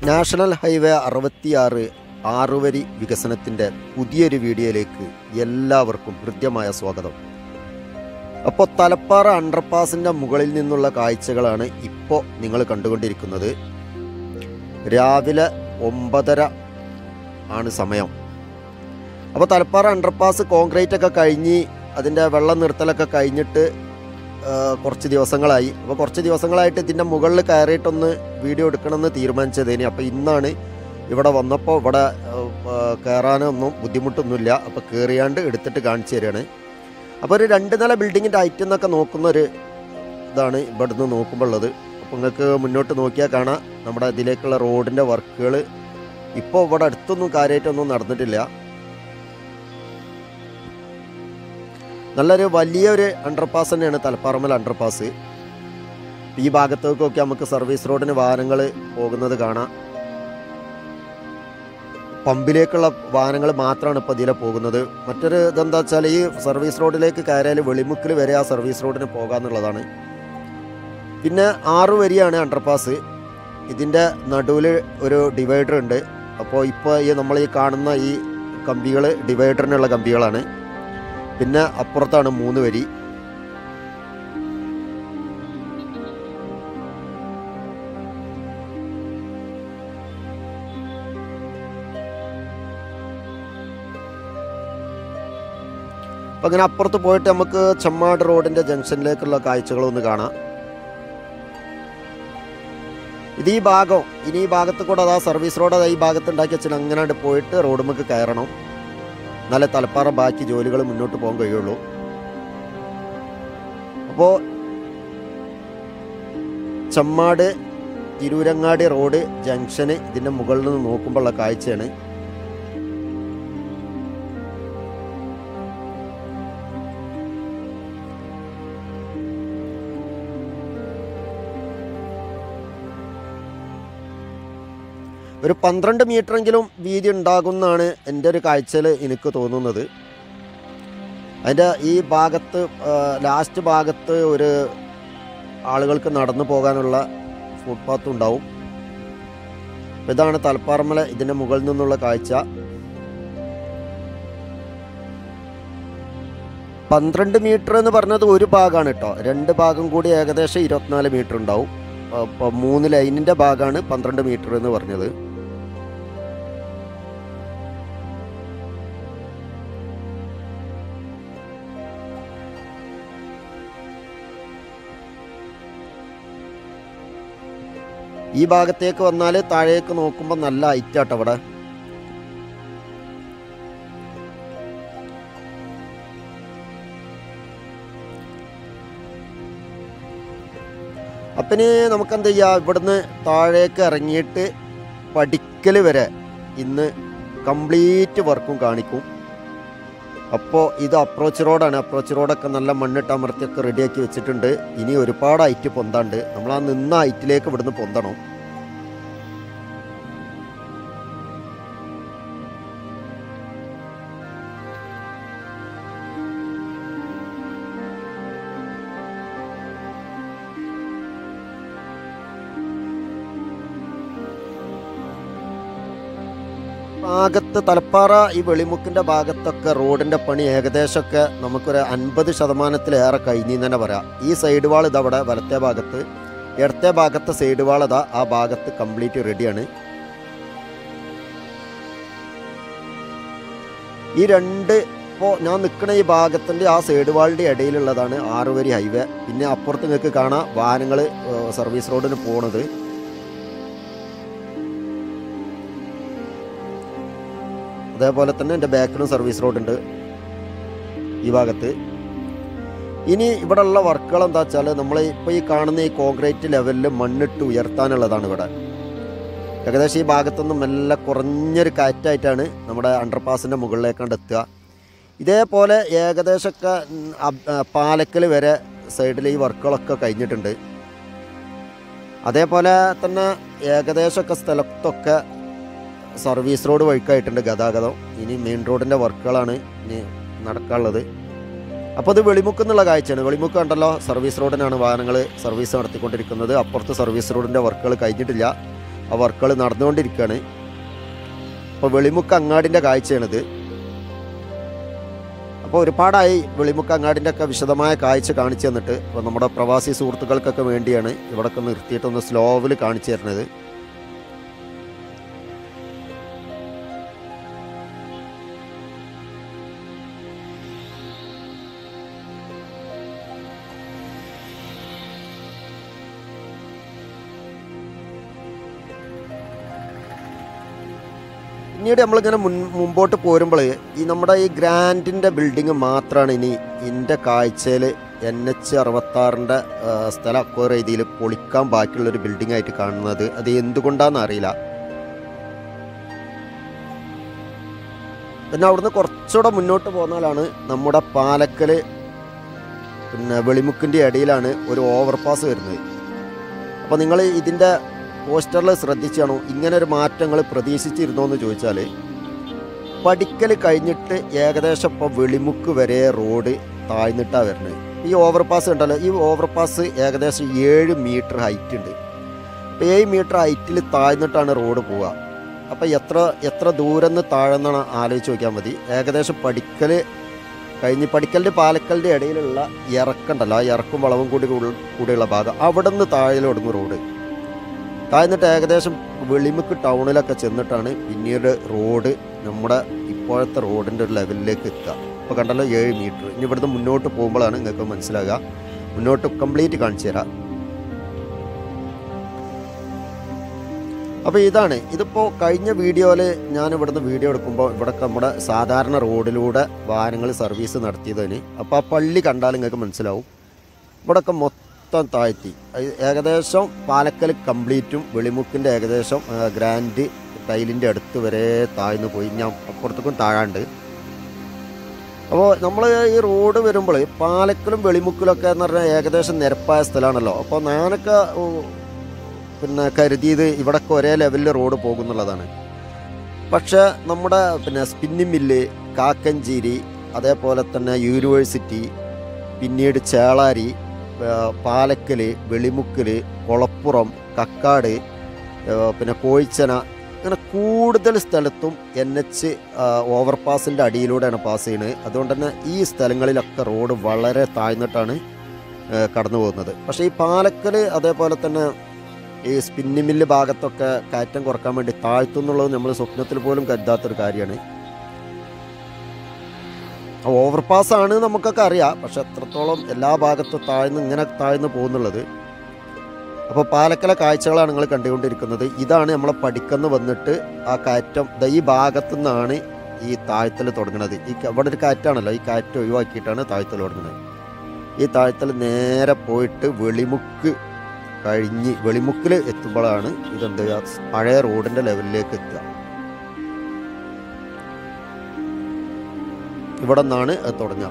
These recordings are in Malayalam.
നാഷണൽ ഹൈവേ അറുപത്തിയാറ് ആറുവരി വികസനത്തിൻ്റെ പുതിയൊരു വീഡിയോയിലേക്ക് എല്ലാവർക്കും ഹൃദ്യമായ സ്വാഗതം അപ്പോൾ തലപ്പാറ അണ്ടർപാസിൻ്റെ മുകളിൽ നിന്നുള്ള കാഴ്ചകളാണ് ഇപ്പോൾ നിങ്ങൾ കണ്ടുകൊണ്ടിരിക്കുന്നത് രാവിലെ ഒമ്പതര ആണ് സമയം അപ്പോൾ തലപ്പാറ അണ്ടർപാസ് കോൺക്രീറ്റ് ഒക്കെ കഴിഞ്ഞ് അതിൻ്റെ വെള്ളം നിർത്തലൊക്കെ കഴിഞ്ഞിട്ട് ആ, കുറച്ച് ദിവസങ്ങളായി അപ്പോൾ കുറച്ച് ദിവസങ്ങളായിട്ട് ഇതിൻ്റെ മുകളിൽ കയറിയിട്ടൊന്ന് വീഡിയോ എടുക്കണമെന്ന് തീരുമാനിച്ചതേനി അപ്പോൾ ഇന്നാണ് ഇവിടെ വന്നപ്പോൾ ഇവിടെ ആ, കയറാനൊന്നും ബുദ്ധിമുട്ടൊന്നുമില്ല അപ്പോൾ കയറിയാണ്ട് എടുത്തിട്ട് കാണിച്ചു തരികയാണ് അപ്പോൾ ഒരു രണ്ട് നില ബിൽഡിങ്ങിൻ്റെ ഹൈറ്റ് എന്നൊക്കെ നോക്കുന്ന ഒരു ഇതാണ് ഇവിടുന്ന് നോക്കുമ്പോൾ ഉള്ളത് അപ്പോൾ നിങ്ങൾക്ക് മുന്നോട്ട് നോക്കിയാൽ കാണാം നമ്മുടെ ഇതിലേക്കുള്ള റോഡിൻ്റെ വർക്കുകൾ ഇപ്പോൾ ഇവിടെ അടുത്തൊന്നും കാര്യമായിട്ടൊന്നും നടന്നിട്ടില്ല നല്ലൊരു വലിയൊരു അണ്ടർപാസ് തന്നെയാണ് തലപ്പാറമ്മൽ അണ്ടർപാസ് ഈ ഭാഗത്തേക്കൊക്കെ നമുക്ക് സർവീസ് റോഡിന് വാഹനങ്ങൾ പോകുന്നത് കാണാം പമ്പിലേക്കുള്ള വാഹനങ്ങൾ മാത്രമാണ് ഇപ്പോൾ ഇതിലെ പോകുന്നത് മറ്റൊരു ഇതെന്താ വെച്ചാൽ ഈ സർവീസ് റോഡിലേക്ക് കയറിയാൽ വെളിമുക്കിൽ വരെ ആ സർവീസ് റോഡിന് പോകാന്നുള്ളതാണ് പിന്നെ ആറ് വരിയാണ് അണ്ടർപാസ് ഇതിൻ്റെ നടുവിൽ ഒരു ഡിവൈഡർ ഉണ്ട് അപ്പോൾ ഇപ്പോൾ ഈ നമ്മൾ ഈ കാണുന്ന ഈ കമ്പികൾ ഡിവൈഡറിനുള്ള കമ്പികളാണ് പിന്നെ അപ്പുറത്താണ് മൂന്ന് വരി അപ്പം അങ്ങനെ അപ്പുറത്ത് പോയിട്ട് നമുക്ക് ചെമ്മാട് റോഡിൻ്റെ ജംഗ്ഷനിലേക്കുള്ള കാഴ്ചകളൊന്ന് കാണാം ഇത് ഈ ഭാഗം ഇനി ഈ ഭാഗത്ത് കൂടെ അതാ സർവീസ് റോഡ് അതാ ഈ ഭാഗത്ത് ഉണ്ടാക്കി വെച്ചാൽ അങ്ങനെ പോയിട്ട് റോഡുമൊക്കെ കയറണം നല്ല തലപ്പാറ ബാക്കി ജോലികൾ മുന്നോട്ട് പോകാൻ കഴിയുള്ളൂ അപ്പോൾ ചമ്മാട് തിരൂരങ്ങാടി റോഡ് ജംഗ്ഷന് ഇതിൻ്റെ മുകളിൽ നിന്ന് നോക്കുമ്പോഴുള്ള കാഴ്ചയാണ് ഒരു പന്ത്രണ്ട് മീറ്ററെങ്കിലും വീതി ഉണ്ടാകുമെന്നാണ് എൻ്റെ ഒരു കാഴ്ചയിൽ എനിക്ക് തോന്നുന്നത് അതിൻ്റെ ഈ ഭാഗത്ത് ലാസ്റ്റ് ഭാഗത്ത് ഒരു ആളുകൾക്ക് നടന്നു പോകാനുള്ള ഫുട്പാത്ത് ഉണ്ടാവും അപ്പോൾ ഇതാണ് തലപ്പാറമല ഇതിൻ്റെ മുകളിൽ നിന്നുള്ള കാഴ്ച പന്ത്രണ്ട് മീറ്റർ എന്ന് പറഞ്ഞത് ഒരു ഭാഗമാണ് കേട്ടോ രണ്ട് ഭാഗം കൂടി ഏകദേശം ഇരുപത്തിനാല് മീറ്റർ ഉണ്ടാവും അപ്പോൾ മൂന്ന് ലൈനിൻ്റെ ഭാഗമാണ് പന്ത്രണ്ട് മീറ്റർ എന്ന് പറഞ്ഞത് ഈ ഭാഗത്തേക്ക് വന്നാൽ താഴേക്ക് നോക്കുമ്പോൾ നല്ല ഹൈറ്റാട്ടോ അവിടെ അപ്പന് നമുക്ക് എന്ത് ചെയ്യാം ഇവിടുന്ന് താഴേക്ക് ഇറങ്ങിയിട്ട് പഠിക്കൽ വരെ ഇന്ന് കംപ്ലീറ്റ് വർക്കും കാണിക്കും അപ്പോൾ ഇത് അപ്രോച്ച് റോഡാണ് അപ്രോച്ച് റോഡൊക്കെ നല്ല മണ്ണിട്ട് അമർത്തിയൊക്കെ റെഡിയാക്കി വെച്ചിട്ടുണ്ട് ഇനി ഒരുപാട് ഹൈറ്റ് പൊന്താണ്ട് നമ്മൾ ആ നിന്ന ഹൈറ്റിലേക്ക് ഇവിടുന്ന് പൊന്തണം ഭാഗത്ത് തലപ്പാറ ഈ വെളിമുക്കിൻ്റെ ഭാഗത്തൊക്കെ റോഡിൻ്റെ പണി ഏകദേശമൊക്കെ നമുക്കൊരു അൻപത് ശതമാനത്തിലേറെ കഴിഞ്ഞെന്ന് തന്നെ പറയാം ഈ സൈഡ് വാൾ ഇതവിടെ വലത്തെ ഭാഗത്ത് ഇടത്തെ ഭാഗത്തെ സൈഡ് വാൾ ഇതാ ആ ഭാഗത്ത് കംപ്ലീറ്റ് റെഡിയാണ് ഈ രണ്ട് ഇപ്പോൾ ഞാൻ നിൽക്കുന്ന ഈ ഭാഗത്തിൻ്റെ ആ സൈഡ് വാളിൻ്റെ ഇടയിലുള്ളതാണ് ആറുവരി ഹൈവേ പിന്നെ അപ്പുറത്ത് നിങ്ങൾക്ക് കാണാം വാഹനങ്ങൾ സർവീസ് റോഡിന് പോണത് അതേപോലെ തന്നെ എൻ്റെ ബാക്കിലും സർവീസ് റോഡ് ഉണ്ട് ഈ ഭാഗത്ത് ഇനി ഇവിടെയുള്ള വർക്കുകൾ എന്താ വെച്ചാൽ നമ്മൾ ഇപ്പോൾ ഈ കാണുന്ന ഈ കോൺക്രീറ്റ് ലെവലിൽ മണ്ണിട്ട് ഉയർത്താനുള്ളതാണ് ഇവിടെ ഏകദേശം ഈ ഭാഗത്തുനിന്ന് മെല്ലെ കുറഞ്ഞൊരു കാറ്റായിട്ടാണ് നമ്മുടെ അണ്ടർപാസിൻ്റെ മുകളിലേക്കാണ്ട് എത്തുക ഇതേപോലെ ഏകദേശമൊക്കെ ഉം, അബ്- ആ, പാലക്കൽ വരെ സൈഡിൽ ഈ വർക്കുകളൊക്കെ കഴിഞ്ഞിട്ടുണ്ട് അതേപോലെ തന്നെ ഏകദേശമൊക്കെ സ്ഥലത്തൊക്കെ സർവീസ് റോഡ് വഴിക്കായിട്ടുണ്ട് ഗതാഗതം ഇനി മെയിൻ റോഡിൻ്റെ വർക്കുകളാണ് ഇനി നടക്കാനുള്ളത് അപ്പോൾ ഇത് വെളിമുക്ക് എന്നുള്ള കാഴ്ചയാണ് വെളിമുക്ക് കണ്ടല്ലോ സർവീസ് റോഡിനാണ് വാഹനങ്ങൾ സർവീസ് നടത്തിക്കൊണ്ടിരിക്കുന്നത് അപ്പുറത്ത് സർവീസ് റോഡിൻ്റെ വർക്കുകൾ കഴിഞ്ഞിട്ടില്ല ആ വർക്കുകൾ നടന്നുകൊണ്ടിരിക്കുകയാണ് അപ്പോൾ വെളിമുക്ക് അങ്ങാടിൻ്റെ കാഴ്ചയാണിത് അപ്പോൾ ഒരുപാടായി വെളിമുക്ക് അങ്ങാടിൻ്റെ ഒക്കെ വിശദമായ കാഴ്ച കാണിച്ചു തന്നിട്ട് അപ്പോൾ നമ്മുടെ പ്രവാസി സുഹൃത്തുക്കൾക്കൊക്കെ വേണ്ടിയാണ് ഇവിടെയൊക്കെ നിർത്തിയിട്ടൊന്ന് സ്ലോവിൽ കാണിച്ചു തരുന്നത് പിന്നീട് നമ്മളിങ്ങനെ മുൻ മുമ്പോട്ട് പോരുമ്പോൾ ഈ നമ്മുടെ ഈ ഗ്രാൻഡിൻ്റെ ബിൽഡിങ് മാത്രമാണ് ഇനി എൻ്റെ കാഴ്ചയിൽ എൻ എച്ച് അറുപത്താറിൻ്റെ സ്ഥലം അക്വയർ രീതിയിൽ പൊളിക്കാൻ ബാക്കിയുള്ളൊരു ബിൽഡിംഗ് ആയിട്ട് കാണുന്നത് അത് എന്തുകൊണ്ടാണെന്ന് അറിയില്ല പിന്നെ അവിടുന്ന് കുറച്ചുകൂടെ മുന്നോട്ട് പോന്നാലാണ് നമ്മുടെ പാലക്കൽ പിന്നെ വെളിമുക്കിൻ്റെ ഇടയിലാണ് ഒരു ഓവർപാസ് വരുന്നത് അപ്പോൾ നിങ്ങൾ ഇതിൻ്റെ പോസ്റ്ററിൽ ശ്രദ്ധിച്ചാണോ ഇങ്ങനെ ഒരു മാറ്റങ്ങൾ പ്രതീക്ഷിച്ചിരുന്നോ എന്ന് ചോദിച്ചാൽ പഠിക്കൽ കഴിഞ്ഞിട്ട് ഏകദേശം ഇപ്പോൾ വെളിമുക്ക് വരെ റോഡ് താഴ്ന്നിട്ടാണ് വരുന്നത് ഈ ഓവർപാസ് ഉണ്ടല്ലോ ഈ ഓവർപാസ് ഏകദേശം ഏഴ് മീറ്റർ ഹൈറ്റ് ഉണ്ട് അപ്പോൾ ഏഴ് മീറ്റർ ഹൈറ്റിൽ താഴ്ന്നിട്ടാണ് റോഡ് പോവുക അപ്പോൾ എത്ര എത്ര ദൂരം നിന്ന് താഴെന്നാണ് ആലോചിച്ച് നോക്കിയാൽ മതി ഏകദേശം പഠിക്കൽ കഴിഞ്ഞ് പഠിക്കലിൻ്റെ പാലക്കലിൻ്റെ ഇടയിലുള്ള ഇറക്കുണ്ടല്ലോ ആ ഇറക്കും വളവും കൂടി ഉൾ- കൂടിയുള്ള ഭാഗം അവിടെ നിന്ന് താഴെയിലൊടുങ്ങും റോഡ് താഴ്ന്നിട്ട് ഏകദേശം വെളിമുക്ക് ടൗണിലൊക്കെ ചെന്നിട്ടാണ് പിന്നീട് റോഡ് നമ്മുടെ ഇപ്പോഴത്തെ റോഡിൻ്റെ ഒരു ലെവലിലേക്ക് എത്തുക ഇപ്പോൾ കണ്ടല്ലോ ഏഴ് മീറ്റർ ഇനി ഇവിടുന്ന് മുന്നോട്ട് പോകുമ്പോഴാണ് നിങ്ങൾക്ക് മനസ്സിലാകുക മുന്നോട്ട് കംപ്ലീറ്റ് കാണിച്ചു തരാം അപ്പോൾ ഇതാണ് ഇതിപ്പോൾ കഴിഞ്ഞ വീഡിയോയിൽ ഞാൻ ഇവിടുന്ന് വീഡിയോ എടുക്കുമ്പോൾ ഇവിടെ നമ്മുടെ സാധാരണ റോഡിലൂടെ വാഹനങ്ങൾ സർവീസ് നടത്തിയതിന് അപ്പോൾ ആ പള്ളി കണ്ടാൽ നിങ്ങൾക്ക് മനസ്സിലാവും ഇവിടെയൊക്കെ മൊത്തം താഴ്ത്തി അത് ഏകദേശം പാലക്കൽ കംപ്ലീറ്റും വെളിമുക്കിൻ്റെ ഏകദേശം ആ, ഗ്രാൻഡ് ടൈലിൻ്റെ അടുത്ത് വരെ താഴ്ന്നു പോയി ഞാൻ അപ്പുറത്തേക്കും താഴാണ്ട് അപ്പോൾ നമ്മൾ ഈ റോഡ് വരുമ്പോൾ പാലക്കലും വെളിമുക്കിലൊക്കെ എന്ന് പറഞ്ഞാൽ ഏകദേശം നിരപ്പായ സ്ഥലമാണല്ലോ അപ്പോൾ ഞാനൊക്കെ ഓ, പിന്നെ കരുതിയത് ഇവിടൊക്കെ ഒരേ ലെവലിൽ റോഡ് പോകുന്നുള്ളതാണ് പക്ഷേ നമ്മുടെ പിന്നെ സ്പിന്നിങ് മില്ല് കാക്കഞ്ചേരി അതേപോലെ തന്നെ യൂണിവേഴ്സിറ്റി പിന്നീട് ചേളാരി ആ, പാലക്കൽ വെളിമുക്കൽ കൊളപ്പുറം കക്കാട് ആ, പിന്നെ കോഴിച്ചന അങ്ങനെ കൂടുതൽ സ്ഥലത്തും എൻ എച്ച് ഓവർപാസിൻ്റെ അടിയിലൂടെയാണ് പാസ് ചെയ്യുന്നത് അതുകൊണ്ട് തന്നെ ഈ സ്ഥലങ്ങളിലൊക്കെ റോഡ് വളരെ താഴ്ന്നിട്ടാണ് ആ, കടന്നു പോകുന്നത് പക്ഷേ ഈ പാലക്കൽ അതേപോലെ തന്നെ ഈ സ്പിന്നി മില്ല് ഭാഗത്തൊക്കെ കയറ്റം കുറക്കാൻ വേണ്ടി താഴ്ത്തുന്നുള്ളത് നമ്മൾ സ്വപ്നത്തിൽ പോലും കരുതാത്തൊരു കാര്യമാണ് ഓവർപാസ് ആണ് നമുക്കൊക്കെ അറിയാം പക്ഷെ എത്രത്തോളം എല്ലാ ഭാഗത്തും താഴ്ന്ന് ഇങ്ങനെ താഴ്ന്ന് പോകുന്നുള്ളത് അപ്പോൾ പാലക്കല കാഴ്ചകളാണ് നിങ്ങൾ കണ്ടുകൊണ്ടിരിക്കുന്നത് ഇതാണ് നമ്മളെ പഠിക്കുന്ന വന്നിട്ട് ആ കയറ്റം ദാ ഈ ഭാഗത്തു നിന്നാണ് ഈ താഴ്ത്തൽ തുടങ്ങുന്നത് ഈ ക- ഇവിടെ ഒരു കാറ്റാണല്ലോ ഈ കാറ്റ് ഒഴിവാക്കിയിട്ടാണ് താഴ്ത്തൽ തുടങ്ങുന്നത് ഈ താഴ്ത്തൽ നേരെ പോയിട്ട് വെളിമുക്ക് കഴിഞ്ഞ് വെളിമുക്കിൽ എത്തുമ്പോഴാണ് ഇതെന്ത് ചെയ്യുക പഴയ റോഡിൻ്റെ ലെവലിലേക്ക് എത്തുക ഇവിടെ നിന്നാണ് അത് തുടങ്ങുക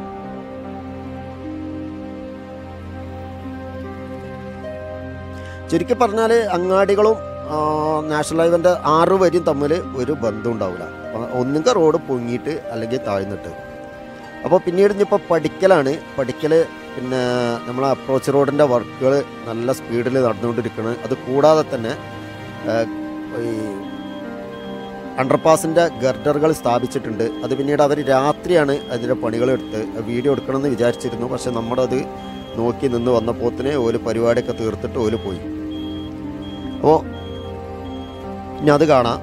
ചുരുക്കി പറഞ്ഞാൽ അങ്ങാടികളും ആ, നാഷണൽ ഹൈവേൻ്റെ ആറ് വരിയും തമ്മിൽ ഒരു ബന്ധം ഉണ്ടാവില്ല ഒന്നുകിൽ റോഡ് പൊങ്ങിയിട്ട് അല്ലെങ്കിൽ താഴ്ന്നിട്ട് അപ്പോൾ പിന്നീട് ഇനിയിപ്പോൾ പഠിക്കലാണ് പഠിക്കൽ പിന്നെ നമ്മളെ അപ്രോച്ച് റോഡിൻ്റെ വർക്കുകൾ നല്ല സ്പീഡിൽ നടന്നുകൊണ്ടിരിക്കുന്നത് അത് കൂടാതെ തന്നെ ആ, ഈ അണ്ടർപാസിൻ്റെ ഗർഡറുകൾ സ്ഥാപിച്ചിട്ടുണ്ട് അത് പിന്നീട് അവർ രാത്രിയാണ് അതിൻ്റെ പണികളെടുത്ത് വീഡിയോ എടുക്കണമെന്ന് വിചാരിച്ചിരുന്നു പക്ഷെ നമ്മുടെ അത് നോക്കി നിന്ന് വന്നപ്പോത്തിന് ഓല് പരിപാടിയൊക്കെ തീർത്തിട്ട് ഓല് പോയി അപ്പോൾ ഇനി അത് കാണാം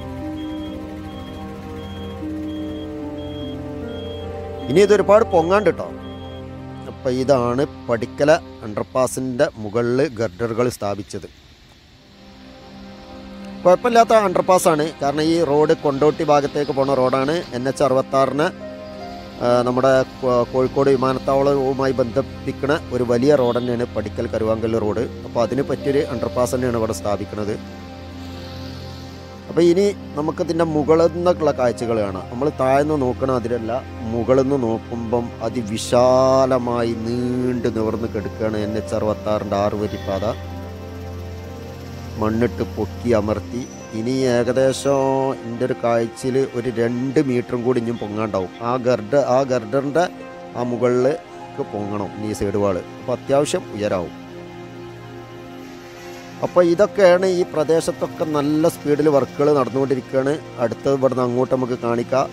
ഇനി ഇത് ഒരുപാട് പൊങ്ങാണ്ട് കേട്ടോ അപ്പം ഇതാണ് പഠിക്കല അണ്ടർപാസിൻ്റെ മുകളിൽ ഗർഡറുകൾ സ്ഥാപിച്ചത് കുഴപ്പമില്ലാത്ത അണ്ടർപാസ്സാണ് കാരണം ഈ റോഡ് കൊണ്ടോട്ടി ഭാഗത്തേക്ക് പോണ റോഡാണ് എൻ എച്ച് അറുപത്താറിന് നമ്മുടെ കോ- കോഴിക്കോട് വിമാനത്താവളവുമായി ബന്ധിപ്പിക്കുന്ന ഒരു വലിയ റോഡ് തന്നെയാണ് പഠിക്കൽ കരുവാങ്കൽ റോഡ് അപ്പോൾ അതിന് പറ്റിയൊരു അണ്ടർപാസ് തന്നെയാണ് ഇവിടെ സ്ഥാപിക്കുന്നത് അപ്പോൾ ഇനി നമുക്കിതിൻ്റെ മുകളിൽ നിന്നൊക്കെയുള്ള കാഴ്ചകൾ കാണാം നമ്മൾ താഴ്ന്ന് നോക്കണ അതിലല്ല മുകളിൽ നിന്ന് നോക്കുമ്പം അതിവിശാലമായി നീണ്ടു നിവർന്ന് കിടക്കുകയാണ് എൻ എച്ച് അറുപത്താറിൻ്റെ ആറ് വരിപ്പാത മണ്ണിട്ട് പൊക്കി അമർത്തി ഇനി ഏകദേശം എൻ്റെ ഒരു കാഴ്ചയിൽ ഒരു രണ്ട് മീറ്ററും കൂടി ഇനിയും പൊങ്ങാണ്ടാവും ആ ഗർഡർ ആ ഗർഡറിൻ്റെ ആ മുകളിലേക്ക് പൊങ്ങണം ഇനി ഈ സൈഡ് വാള് അപ്പോൾ അത്യാവശ്യം ഉയരാവും അപ്പോൾ ഇതൊക്കെയാണ് ഈ പ്രദേശത്തൊക്കെ നല്ല സ്പീഡിൽ വർക്കുകൾ നടന്നുകൊണ്ടിരിക്കുകയാണ് അടുത്തത് ഇവിടുന്ന് അങ്ങോട്ട് നമുക്ക് കാണിക്കാം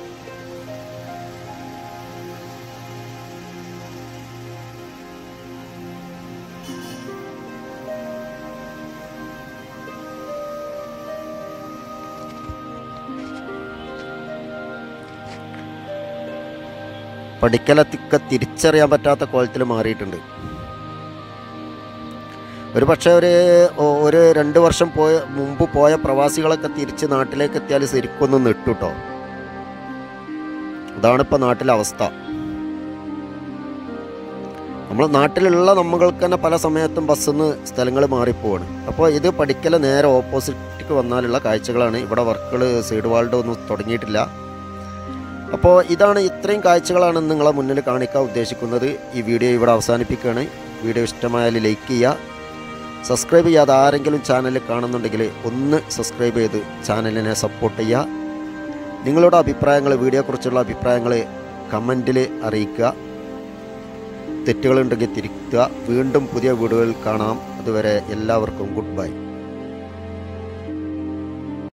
പഠിക്കലൊക്കെ തിരിച്ചറിയാൻ പറ്റാത്ത കോലത്തിൽ മാറിയിട്ടുണ്ട് ഒരു പക്ഷേ ഒരു ഒ- ഒരു രണ്ട് വർഷം പോയ മുമ്പ് പോയ പ്രവാസികളൊക്കെ തിരിച്ച് നാട്ടിലേക്ക് എത്തിയാൽ ശരിക്കൊന്ന് നെട്ടുട്ടോ അതാണിപ്പോൾ നാട്ടിലെ അവസ്ഥ നമ്മൾ നാട്ടിലുള്ള നമ്മൾക്ക് തന്നെ പല സമയത്തും ബസ്സിൽ നിന്ന് സ്ഥലങ്ങൾ മാറിപ്പോവാണ് അപ്പോൾ ഇത് പഠിക്കൽ നേരെ ഓപ്പോസിറ്റ് വന്നാലുള്ള കാഴ്ചകളാണ് ഇവിടെ വർക്കുകൾ സൈഡ് വാൾഡ് ഒന്നും തുടങ്ങിയിട്ടില്ല അപ്പോൾ ഇതാണ് ഇത്രയും കാഴ്ചകളാണ് നിങ്ങളെ മുന്നിൽ കാണിക്കാൻ ഉദ്ദേശിക്കുന്നത് ഈ വീഡിയോ ഇവിടെ അവസാനിപ്പിക്കുകയാണ് വീഡിയോ ഇഷ്ടമായാൽ ലൈക്ക് ചെയ്യുക സബ്സ്ക്രൈബ് ചെയ്യാതെ ആരെങ്കിലും ചാനൽ കാണുന്നുണ്ടെങ്കിൽ ഒന്ന് സബ്സ്ക്രൈബ് ചെയ്ത് ചാനലിനെ സപ്പോർട്ട് ചെയ്യുക നിങ്ങളുടെ അഭിപ്രായങ്ങൾ വീഡിയോയെക്കുറിച്ചുള്ള അഭിപ്രായങ്ങൾ കമൻറ്റിൽ അറിയിക്കുക തെറ്റുകളുണ്ടെങ്കിൽ തിരുത്തുക വീണ്ടും പുതിയ വീഡിയോയിൽ കാണാം അതുവരെ എല്ലാവർക്കും ഗുഡ് ബൈ